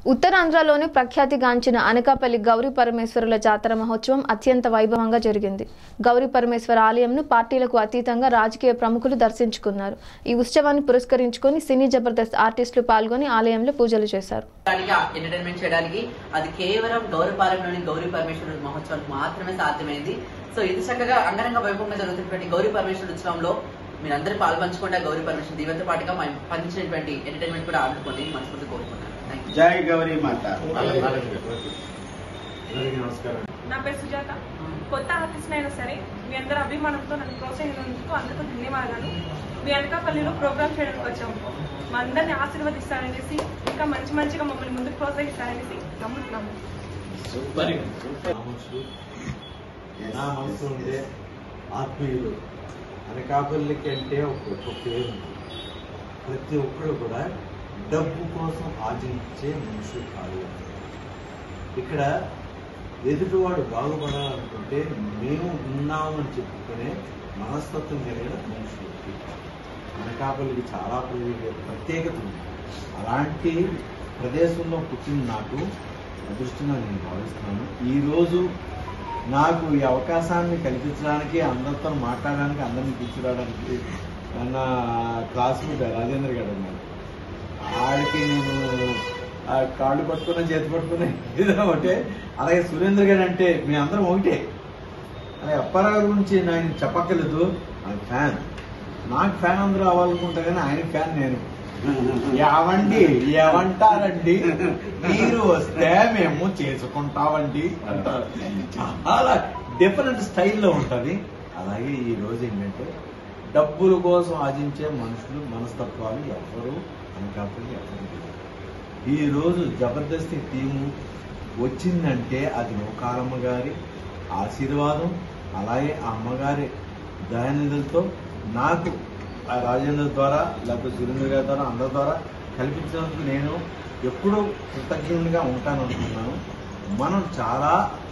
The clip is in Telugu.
ఉత్తరాంధ్రలోని ప్రఖ్యాతిగాంచిన అనకాపల్లి గౌరీ పరమేశ్వరుల జాతర మహోత్సవం అత్యంత వైభవంగా జరిగింది గౌరీ పరమేశ్వర ఆలయంను పార్టీలకు అతీతంగా రాజకీయ ప్రముఖులు దర్శించుకున్నారు ఈ ఉత్సవాన్ని పురస్కరించుకొని సినీ జబర్దస్త్ ఆర్టిస్టులు పాల్గొని ఆలయంలో పూజలు చేశారు దానికి ఎంటర్టైన్మెంట్ చేయడానికి అది కేవలం గౌరవపాలెంలోని గౌరీ పరమేశ్వరుడు మహోత్సవానికి మాత్రమే సాధ్యమైంది సో ఇది చక్కగా అంగరంగ వైభవంగా జరుగుతున్నటువంటి గౌరీ పరమేశ్వరుడు ఉత్సవంలో మీరందరూ పాల్పంచుకుంటే గౌరీ పరమేశ్వరుడు దీవెంతో పాటుగా మేము పండించినటువంటి ఎంటర్టైన్మెంట్ కూడా ఆడుకోండి మనస్ఫూర్తి కోరుకుంటున్నాను థ్యాంక్ యూ జై గౌరీ మాత అందరికీ నమస్కారం నా పేరు సుజాత కొత్త ఆర్టిస్ట్ అయినా సరే మీ అందరి అభిమానంతో నన్ను ప్రోత్సహించినందుకు అందరికీ ధన్యవాదాలు మీ అనకాపల్లిలో ప్రోగ్రామ్ చేయడానికి వచ్చాము మా అందరిని ఆశీర్వదిస్తారనేసి ఇంకా మంచి మంచిగా మమ్మల్ని ముందుకు ప్రోత్సహిస్తారనేసి నమ్ముతున్నాము నా మనుషులు నా మనసు ఉండే ఆత్మీయులు అనకాపల్లికి అంటే ఒక గొప్ప పేరు ఉంది. ప్రతి ఒక్కరు కూడా డబ్బు కోసం ఆచరించే మనుషులు కాదు ఇక్కడ ఎదుటివాడు బాగుపడాలనుకుంటే మేము ఉన్నామని చెప్పుకునే మనస్తత్వం కలిగిన మనుషులు అనకాపల్లికి చాలా ప్రత్యేక- ప్రత్యేకత ఉంది అలాంటి ప్రదేశంలో పుట్టిన నాకు అదృష్టంగా నేను భావిస్తున్నాను ఈరోజు నాకు ఈ అవకాశాన్ని కల్పించడానికి అందరితో మాట్లాడడానికి అందరిని కూర్చోడానికి నా క్లాస్మేట్ రాజేంద్ర గారు ఉన్నారు ఆడికి నేను ఆ కాళ్ళు పట్టుకున్న చేతి పట్టుకున్న ఏదైనా ఒకటే అలాగే సురేంద్ర గారు అంటే మీ అందరం ఒకటే అలాగే అప్పారావు గారి గురించి నేను చెప్పక్కర్లేదు ఆయన ఫ్యాన్ నాకు ఫ్యాన్ అందరూ అవ్వాలనుకుంటా కానీ ఆయన ఫ్యాన్ నేను ఏవండి ఏమంటారండి మీరు వస్తే మేము చేసుకుంటామండి అంటారు చాలా డిఫరెంట్ స్టైల్లో ఉంటది అలాగే ఈ రోజు ఏంటంటే డబ్బుల కోసం ఆశించే మనుషులు మనస్తత్వాలు ఎవ్వరు అనకాపల్లి ఎవ్వరు లేరు. ఈ రోజు జబర్దస్తి టీము వచ్చిందంటే అది నౌకారమ్మ గారి ఆశీర్వాదం అలాగే ఆ అమ్మగారి దయానిధులతో నాకు ఆ రాజేంద్ర ద్వారా లేకపోతే సురేంద్ర గారి ద్వారా అందరి ద్వారా కల్పించినందుకు నేను ఎప్పుడూ కృతజ్ఞునిగా ఉంటాను అనుకున్నాను మనం చాలా